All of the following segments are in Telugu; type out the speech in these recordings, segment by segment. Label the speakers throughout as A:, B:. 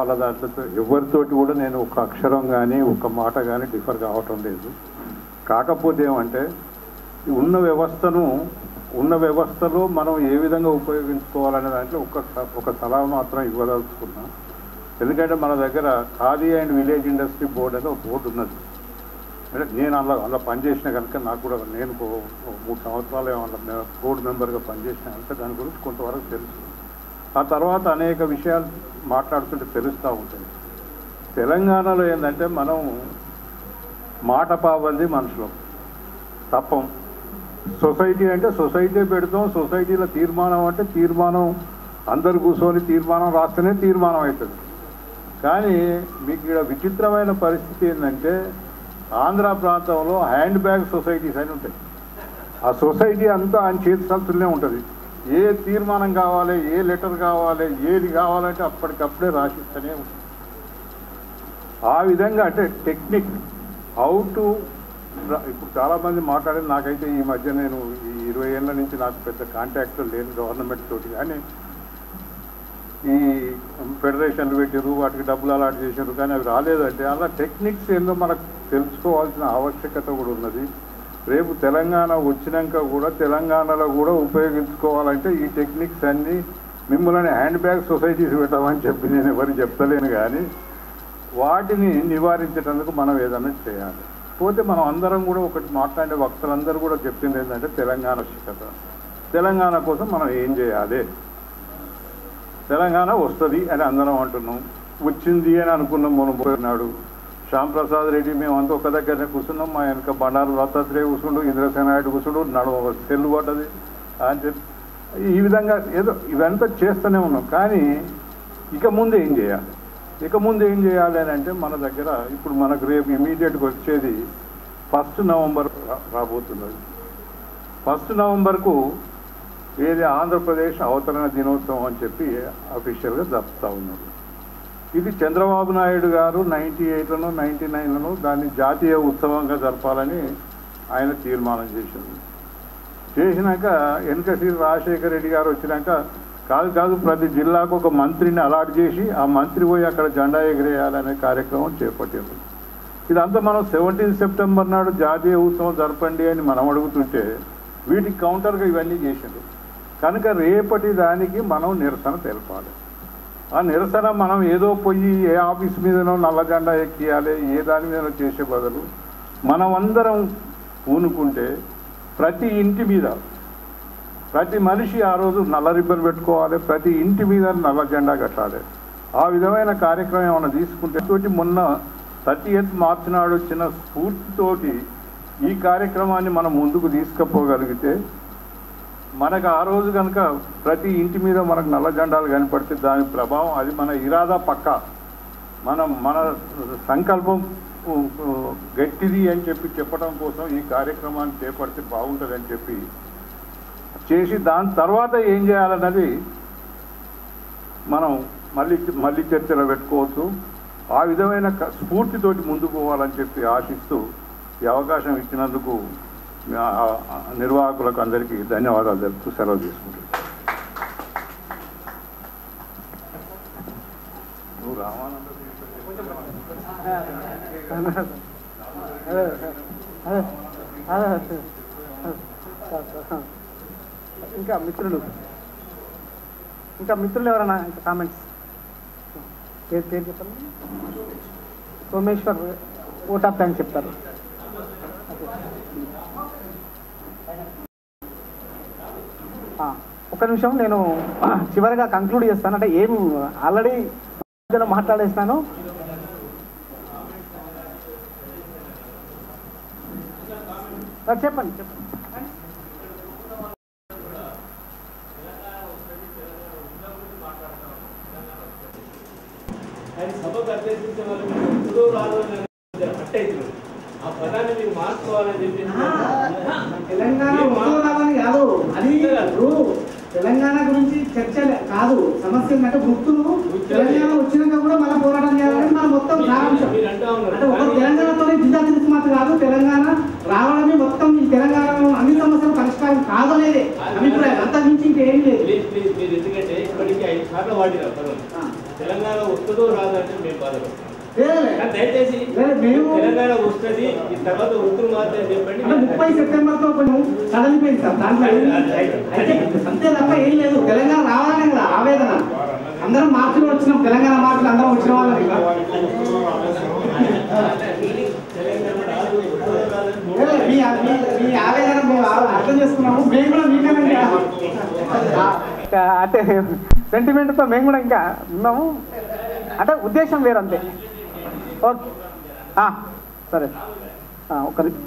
A: వాళ్ళ దాంట్లో ఎవరితోటి కూడా నేను ఒక అక్షరం కానీ ఒక మాట కానీ డిఫర్ కావటం లేదు కాకపోతే ఏమంటే ఈ ఉన్న వ్యవస్థను ఉన్న వ్యవస్థలో మనం ఏ విధంగా ఉపయోగించుకోవాలనే దాంట్లో ఒక ఒక సలహా మాత్రం ఇవ్వదలుచుకున్నా ఎందుకంటే మన దగ్గర khadi and village industry board అని ఒక బోర్డు ఉన్నది అంటే నేను అలా అలా పనిచేసిన కనుక నాకు కూడా నేను ఒక ఒక మూడు సంవత్సరాలు ఏమన్నా బోర్డు మెంబర్గా పనిచేసిన కనుక దాని గురించి కొంతవరకు తెలుసు ఆ తర్వాత అనేక విషయాలు మాట్లాడుతుంటే తెలుస్తూ ఉంటాయి తెలంగాణలో ఏంటంటే మనం మాట పాబంది మనుషులు తప్పం సొసైటీ అంటే సొసైటీ పెడతాం సొసైటీలో తీర్మానం అంటే తీర్మానం అందరు కూర్చొని తీర్మానం రాస్తేనే తీర్మానం అవుతుంది కానీ మీకు ఇక్కడ విచిత్రమైన పరిస్థితి ఏంటంటే ఆంధ్ర ప్రాంతంలో హ్యాండ్ బ్యాగ్ సొసైటీస్ అని ఉంటాయి ఆ సొసైటీ అంతా ఆయన చేతి సంతులనే ఉంటుంది ఏ తీర్మానం కావాలి ఏ లెటర్ కావాలి ఏది కావాలంటే అప్పటికప్పుడే రాసిస్తూనే ఉంటుంది ఆ విధంగా అంటే టెక్నిక్ హౌ టు ఇప్పుడు చాలామంది మాట్లాడేది నాకైతే ఈ మధ్య నేను ఈ ఇరవై ఏళ్ళ నుంచి నాకు పెద్ద కాంటాక్ట్ లేని గవర్నమెంట్ తోటి కానీ ఈ ఫెడరేషన్లు పెట్టారు వాటికి డబ్బులు అలాట్ చేశారు కానీ అవి రాలేదంటే అలా టెక్నిక్స్ ఏందో మనకు తెలుసుకోవాల్సిన ఆవశ్యకత కూడా ఉన్నది రేపు తెలంగాణ వచ్చినాక కూడా తెలంగాణలో కూడా ఉపయోగించుకోవాలంటే ఈ టెక్నిక్స్ అన్నీ మిమ్మల్ని హ్యాండ్ బ్యాగ్ సొసైటీస్ పెట్టామని చెప్పి నేను ఎవరికి చెప్తలేను కానీ వాటిని నివారించడానికి మనం ఏదైనా చేయాలి పోతే మనం అందరం కూడా ఒకటి మాట్లాడే వక్తలందరూ కూడా చెప్పింది ఏంటంటే తెలంగాణ శిక్షత తెలంగాణ కోసం మనం ఏం చేయాలి తెలంగాణ వస్తుంది అని అందరం అంటున్నాం వచ్చింది అని అనుకున్నాం మనం పోయినాడు శ్యామ్ ప్రసాద్ రెడ్డి మేమంతా ఒక దగ్గరనే కూర్చున్నాం మా వెనక బండారు దత్తాత్రేయ కూర్చుండు ఇంద్రసేనాయుడు కూర్చుండు నడుమ సెల్లు పడ్డది అని చెప్పి ఈ విధంగా ఏదో ఇవంతా చేస్తూనే ఉన్నాం కానీ ఇక ముందు ఏం చేయాలి ఇక ముందు ఏం చేయాలి అని అంటే మన దగ్గర ఇప్పుడు మనకు రేపు ఇమీడియట్గా వచ్చేది ఫస్ట్ నవంబర్ రా- రాబోతున్నది ఫస్ట్ నవంబర్కు ఏది ఆంధ్రప్రదేశ్ అవతరణ దినోత్సవం అని చెప్పి అఫీషియల్గా జరుపుతూ ఉన్నారు ఇది చంద్రబాబు నాయుడు గారు నైంటీ ఎయిట్లను నైంటీ నైన్లను దాన్ని జాతీయ ఉత్సవంగా జరపాలని ఆయన తీర్మానం చేసింది చేసినాక వెనుక శ్రీ రాజశేఖర రెడ్డి గారు వచ్చినాక కాదు కాదు ప్రతి జిల్లాకు ఒక మంత్రిని అలాట్ చేసి ఆ మంత్రి పోయి అక్కడ జెండా ఎగిరేయాలనే కార్యక్రమం చేపట్టారు ఇదంతా మనం సెవెంటీన్ సెప్టెంబర్ నాడు జాతీయ ఉత్సవం జరపండి అని మనం అడుగుతుంటే వీటికి కౌంటర్గా ఇవన్నీ చేసిండు కనుక రేపటి దానికి మనం నిరసన తెలపాలి ఆ నిరసన మనం ఏదో పోయి ఏ ఆఫీస్ మీదనో నల్ల జెండా ఎక్కియాలి ఏ దాని మీదనో చేసే బదులు మనం అందరం పూనుకుంటే ప్రతి ఇంటి మీద ప్రతి మనిషి ఆ రోజు నల్ల రిబ్బన్ పెట్టుకోవాలి ప్రతి ఇంటి మీద నల్ల జెండా కట్టాలి ఆ విధమైన కార్యక్రమం ఏమైనా తీసుకుంటే తోటి మొన్న థర్టీ ఎయిత్ మార్చి నాడు వచ్చిన స్ఫూర్తితోటి ఈ కార్యక్రమాన్ని మనం ముందుకు తీసుకుపోగలిగితే మనకు ఆ రోజు కనుక ప్రతి ఇంటి మీద మనకు నల్ల జెండాలు కనపడితే దాని ప్రభావం అది మన ఇరాదా పక్క మనం మన సంకల్పం ఉ, ఉ, గట్టిది అని చెప్పి చెప్పడం కోసం ఈ కార్యక్రమాన్ని చేపడితే బాగుంటుందని చెప్పి చేసి దాని తర్వాత ఏం చేయాలన్నది మనం మళ్ళీ మళ్ళీ చర్చలో పెట్టుకోవచ్చు ఆ విధమైన క- స్ఫూర్తితోటి ముందుకు పోవాలని చెప్పి ఆశిస్తూ ఈ అవకాశం ఇచ్చినందుకు ఆ, ఆ, నిర్వాహకులకు అందరికీ ధన్యవాదాలు తెలుపుతూ సెలవు తీసుకుంటున్నాను నువ్వు రామానంద
B: ఇంకా మిత్రులు ఇంకా మిత్రులు ఎవరైనా ఇంకా కామెంట్స్ పేరు పేరు చెప్పండి సోమేశ్వర్ ఓట్ ఆఫ్ థ్యాంక్స్ చెప్తారు ఆ, ఒక్క నిమిషం నేను చివరిగా కంక్లూడ్ చేస్తాను అంటే ఏం ఆల్రెడీ మాట్లాడేస్తాను ఆ, చెప్పండి చెప్పండి
C: ఆయన సభకు అభ్యర్థించే వాళ్ళు మీరు ఎప్పుడూ రాదు అని హట్ అవుతున్నారు ఆ పదాన్ని మీరు మార్చుకోవాలని చెప్పి
B: తెలంగాణ ఉద్యోగాలని కాదు అది ఇప్పుడు తెలంగాణ గురించి చర్చ లే- కాదు సమస్య ఏంటంటే గుర్తులు తెలంగాణ వచ్చినాక కూడా మళ్ళీ పోరాటం చేయాలని మన మొత్తం సారాంశం
C: మీరు అంటా ఉన్నారు
B: అంటే ఒక తెలంగాణతోనే జిల్లా తిరిగి మాత్రం కాదు తెలంగాణ రావడమే మొత్తం ఈ తెలంగాణలో అన్ని సమస్యలు పరిష్కారం కాదనేదే అభిప్రాయం అంతకు మించి ఇంకేం లేదు
C: ప్లీజ్ ప్లీజ్ మీరు ఎందుకంటే ఇప్పటికీ ఐదు సార్లు వాడినారు పదం
B: ఆ.
C: తెలంగాణ వస్తుందో రాదు అంటే మేము బాధపడతాం
B: లేదు,
C: కానీ దయచేసి
B: లేదు, మేము-
C: తెలంగాణ వస్తుంది ఈ తర్వాత వృత్తులు మాత్రమే చెప్పండి
B: అంటే ముప్పై సెప్టెంబర్ తో కొంచెం సడలిపోయింది సార్ దాంట్లో ఏం-
C: అది- అది-
B: అయితే అంతే తప్ప ఏం లేదు తెలంగాణ రావాలనే కదా ఆవేదన అందరం మార్చిలో వచ్చినాం తెలంగాణ మార్చిలో అందరం వచ్చిన వాళ్ళం ఇక.
C: తెలంగాణ రాదు వృత్తులు రాదని
B: లేదు, మీ మీ- మీ ఆవేదన మేము ఆ- అర్థం చేసుకున్నాము మేము కూడా మీకేనండి అంటే సెంటిమెంట్తో మేము కూడా ఇంకా ఉన్నాము అంటే ఉద్దేశం వేరు అంతే ఓకే ఆ, సరే ఆ, ఒక్క నిమిషం.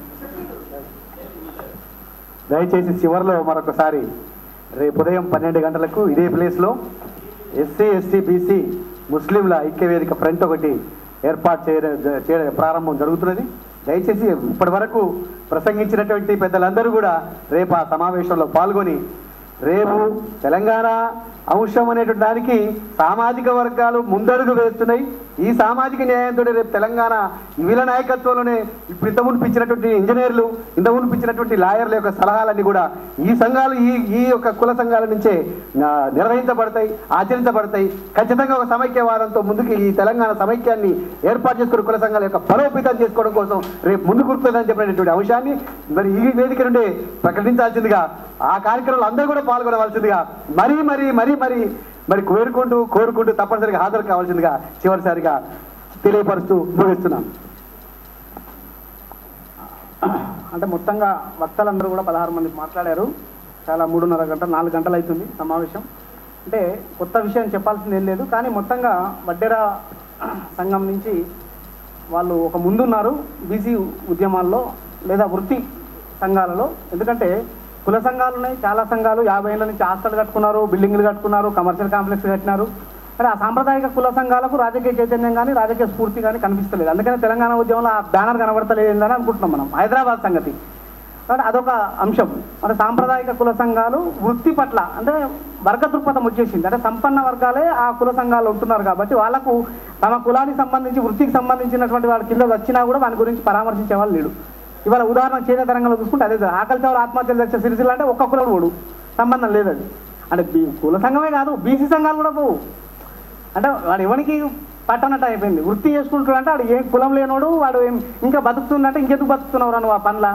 D: దయచేసి చివరిలో మరొకసారి రేపు ఉదయం పన్నెండు గంటలకు ఇదే ప్లేస్లో ఎస్సీ ఎస్టీ బీసీ ముస్లింల ఐక్యవేదిక ఫ్రంట్ ఒకటి ఏర్పాటు చేయడం చేయడం ప్రారంభం జరుగుతున్నది దయచేసి ఇప్పటి వరకు ప్రసంగించినటువంటి పెద్దలందరూ కూడా రేపు ఆ సమావేశంలో పాల్గొని రేపు తెలంగాణ అంశం అనేటువంటి దానికి సామాజిక వర్గాలు ముందడుగు వేస్తున్నాయి ఈ సామాజిక న్యాయంతో రేపు తెలంగాణ వీళ్ళ నాయకత్వంలోనే ఇప్పుడు ఇంత మునుపు ఇచ్చినటువంటి ఇంజనీర్లు ఇంత మునుపు ఇచ్చినటువంటి లాయర్ల యొక్క సలహాలన్నీ కూడా ఈ సంఘాలు ఈ ఈ యొక్క కుల సంఘాల నుంచే ఆ, నిర్వహించబడతాయి ఆచరించబడతాయి ఖచ్చితంగా ఒక సమైక్యవాదంతో ముందుకు ఈ తెలంగాణ సమైక్యాన్ని ఏర్పాటు చేసుకున్న కుల సంఘాల యొక్క బలోపేతం చేసుకోవడం కోసం రేపు ముందు కురుతుందని చెప్పినటువంటి అంశాన్ని మరి ఈ వేదిక నుండి ప్రకటించాల్సిందిగా ఆ కార్యక్రమంలో అందరూ కూడా పాల్గొనవలసిందిగా మరీ మరీ మరీ మరీ మరి కోరుకుంటూ కోరుకుంటూ తప్పనిసరిగా హాజరు కావాల్సిందిగా చివరిసారిగా తెలియపరుస్తూ ముగిస్తున్నాను
B: అంటే మొత్తంగా వక్తలందరూ కూడా పదహారు మంది మాట్లాడారు చాలా మూడున్నర గంట నాలుగు గంటలు అవుతుంది సమావేశం అంటే కొత్త విషయం చెప్పాల్సింది ఏం లేదు కానీ మొత్తంగా వడ్డెర సంఘం నుంచి వాళ్ళు ఒక ముందున్నారు బీసీ ఉద్యమాల్లో లేదా వృత్తి సంఘాలలో ఎందుకంటే కుల సంఘాలు ఉన్నాయి చాలా సంఘాలు యాభై ఏళ్ళ నుంచి హాస్టల్ కట్టుకున్నారు బిల్డింగ్లు కట్టుకున్నారు కమర్షియల్ కాంప్లెక్స్ కట్టినారు మరి ఆ సాంప్రదాయిక కుల సంఘాలకు రాజకీయ చైతన్యం కానీ రాజకీయ స్ఫూర్తి కానీ కనిపిస్తలేదు అందుకనే తెలంగాణ ఉద్యమంలో ఆ బ్యానర్ కనబడతలేదు ఏందని అనుకుంటున్నాం మనం హైదరాబాద్ సంగతి కాబట్టి అదొక అంశం అంటే సాంప్రదాయిక కుల సంఘాలు వృత్తి పట్ల అంటే వర్గ దృక్పథం వచ్చేసింది అంటే సంపన్న వర్గాలే ఆ కుల సంఘాలు ఉంటున్నారు కాబట్టి వాళ్ళకు తమ కులానికి సంబంధించి వృత్తికి సంబంధించినటువంటి వాళ్ళ కింద వచ్చినా కూడా వాని గురించి పరామర్శించే వాళ్ళు లేడు ఇవాళ ఉదాహరణ చేనేత రంగంలో చూసుకుంటే అదే సార్. ఆకలి చావులు ఆత్మహత్యలు తెచ్చే సిరిసిల్ల అంటే ఒక్క కులం పోడు సంబంధం లేదు అది అంటే బీ- కుల సంఘమే కాదు బీసీ సంఘాలు కూడా పోవు అంటే వాడు ఎవరికి పట్టనట్టు అయిపోయింది వృత్తి చేసుకుంటాడు అంటే వాడు ఏ కులం లేనోడు వాడు ఏం ఇంకా బతుకుతుందంటే ఇంకెందుకు బతుకుతున్నావు నువ్వు ఆ పనుల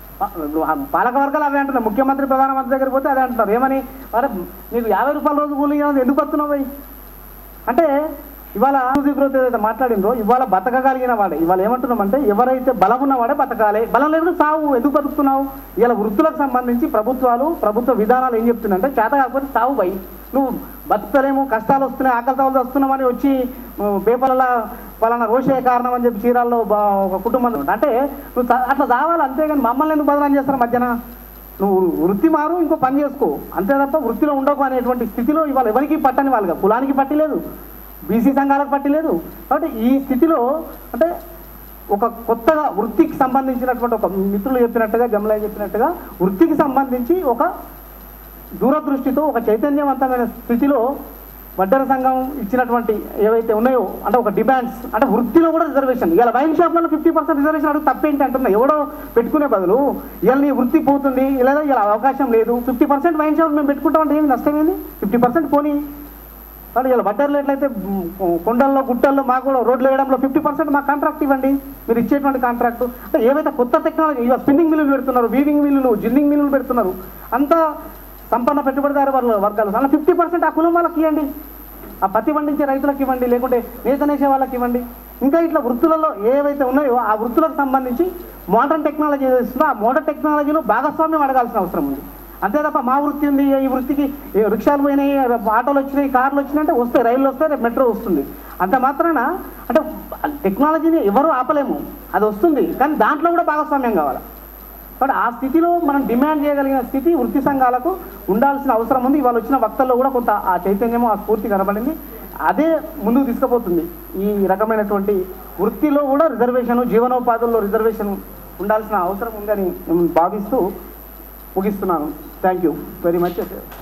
B: పాలక వర్గాలు అవే అంటున్నారు ముఖ్యమంత్రి ప్రధానమంత్రి దగ్గరికి పోతే అదే అంటున్నారు ఏమని అరే నీకు యాభై రూపాయల రోజు కూలి ఇవ్వదు, ఎందుకు బతున్నావు భయ్ అంటే ఇవాళ అభివృద్ధి గ్రోత్ ఏదైతే మాట్లాడిందో ఇవాళ బతకగలిగిన వాడే ఇవాళ ఏమంటున్నామంటే ఎవరైతే బలం ఉన్నవాడే బతకాలి బలం లేకుండా సావు ఎందుకు బతుకుతున్నావు ఇలా వృత్తులకు సంబంధించి ప్రభుత్వాలు ప్రభుత్వ విధానాలు ఏం చెప్తున్నాయంటే చేత కాకపోతే సావు భయ్ నువ్వు బతుకుతలేము కష్టాలు వస్తున్నాయి ఆకలి తావులు వస్తున్నామని వచ్చి ఉమ్, పేపర్లలో పలానా రోషే కారణం అని చెప్పి చీరాల్లో బా- ఒక కుటుంబం ఉంది. అంటే నువ్వు తా- అట్లా కావాలి అంతేగాని మమ్మల్ని ఎందుకు బదనాం చేస్తారు మధ్యన నువ్వు వృత్తి మారు ఇంకో పని చేసుకో అంతే తప్ప వృత్తిలో ఉండకు అనేటువంటి స్థితిలో ఇవాళ ఎవరికి పట్టని వాళ్ళుగా కులానికి పట్టిలేదు బీసీ సంఘాలకు పట్టిలేదు కాబట్టి ఈ స్థితిలో అంటే ఒక కొత్తగా వృత్తికి సంబంధించినటువంటి ఒక మిత్రులు చెప్పినట్టుగా జమలయ్య చెప్పినట్టుగా వృత్తికి సంబంధించి ఒక దూరదృష్టితో ఒక చైతన్యవంతమైన స్థితిలో వడ్డర సంఘం ఇచ్చినటువంటి ఏవైతే ఉన్నాయో అంటే ఒక డిమాండ్స్ అంటే వృత్తిలో కూడా రిజర్వేషన్ ఇలా వైన్ షాప్లలో ఫిఫ్టీ పర్సెంట్ రిజర్వేషన్ అడుగు తప్పేంటి అంటున్నా ఎవడో పెట్టుకునే బదులు ఇలా నీ వృత్తి పోతుంది లేదా ఇలా అవకాశం లేదు ఫిఫ్టీ పర్సెంట్ వైన్ షాప్ మేము పెట్టుకుంటామంటే ఏమి నష్టమేంది ఫిఫ్టీ పర్సెంట్ పోనీ కానీ ఇలా వడ్డర్లు ఎట్లయితే మ్, కొండల్లో గుట్టల్లో మాకు కూడా రోడ్లు వేయడంలో ఫిఫ్టీ పర్సెంట్ మాకు కాంట్రాక్ట్ ఇవ్వండి మీరు ఇచ్చేటువంటి కాంట్రాక్ట్ అంటే ఏవైతే కొత్త టెక్నాలజీ ఇవాళ స్పిన్నింగ్ మిల్లులు పెడుతున్నారు వీవింగ్ మిల్లులు జిన్నింగ్ మిల్లులు పెడుతున్నారు అంత సంపన్న పెట్టుబడిదారు వర్గ వర్గాలు అలా ఫిఫ్టీ పర్సెంట్ ఆ కులం వాళ్ళకి ఇవ్వండి ఆ పత్తి పండించే రైతులకు ఇవ్వండి లేకుంటే నేతనేసే వాళ్ళకి ఇవ్వండి ఇంకా ఇట్లా వృత్తులలో ఏవైతే ఉన్నాయో ఆ వృత్తులకు సంబంధించి మోడర్న్ టెక్నాలజీ ఏదైతుందో ఆ మోడర్న్ టెక్నాలజీలో భాగస్వామ్యం అడగాల్సిన అవసరం ఉంది అంతే తప్ప మా వృత్తి ఉంది ఈ వృత్తికి ఏ రిక్షాలు పోయినాయి ఆటోలు వచ్చినాయి కార్లు వచ్చినాయి అంటే వస్తాయి రైళ్ళు వస్తాయి రేపు మెట్రో వస్తుంది అంత మాత్రాన అంటే టెక్నాలజీని ఎవరు ఆపలేము అది వస్తుంది కానీ దాంట్లో కూడా భాగస్వామ్యం కావాలి కాబట్టి ఆ స్థితిలో మనం డిమాండ్ చేయగలిగిన స్థితి వృత్తి సంఘాలకు ఉండాల్సిన అవసరం ఉంది ఇవాళ వచ్చిన వక్తల్లో కూడా కొంత ఆ చైతన్యము ఆ స్ఫూర్తి కనబడింది అదే ముందుకు తీసుకుపోతుంది ఈ రకమైనటువంటి వృత్తిలో కూడా రిజర్వేషన్ జీవనోపాధుల్లో రిజర్వేషన్ ఉండాల్సిన అవసరం ఉందని నేను భావిస్తూ ముగిస్తున్నాను థ్యాంక్ యూ వెరీ మచ్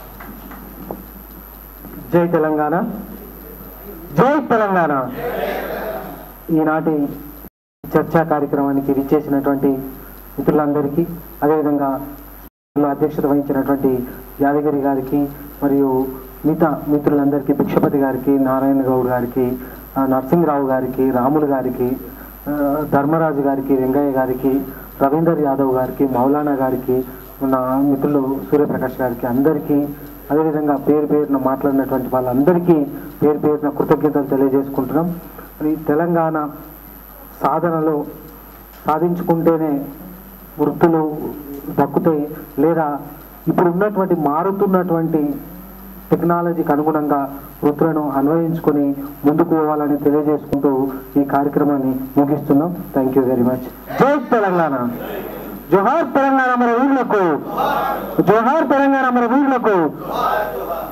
D: జై తెలంగాణ జై తెలంగాణ ఈనాటి చర్చా కార్యక్రమానికి విచ్చేసినటువంటి మిత్రులందరికీ అదేవిధంగా అధ్యక్షత వహించినటువంటి యాదగిరి గారికి మరియు మిగతా మిత్రులందరికీ భిక్షపతి గారికి నారాయణ గౌడ్ గారికి
E: ఆ, నరసింహరావు గారికి రాములు గారికి ఆ, ధర్మరాజు గారికి వెంగయ్య గారికి రవీందర్ యాదవ్ గారికి మౌలానా గారికి నా మిత్రులు సూర్యప్రకాష్ గారికి అందరికీ అదేవిధంగా పేరు పేరున మాట్లాడినటువంటి వాళ్ళందరికీ పేరు పేరున కృతజ్ఞతలు తెలియజేసుకుంటున్నాం మరి తెలంగాణ సాధనలో సాధించుకుంటేనే వృత్తులు దక్కుతాయి లేదా ఇప్పుడు ఉన్నటువంటి మారుతున్నటువంటి టెక్నాలజీకి అనుగుణంగా వృత్తులను అన్వయించుకొని ముందుకు పోవాలని తెలియజేసుకుంటూ ఈ కార్యక్రమాన్ని ముగిస్తున్నాం థ్యాంక్ యూ వెరీ మచ్ జై తెలంగాణ జోహార్ తెలంగాణ మన వీరులకు జోహార్ తెలంగాణ మన వీరులకు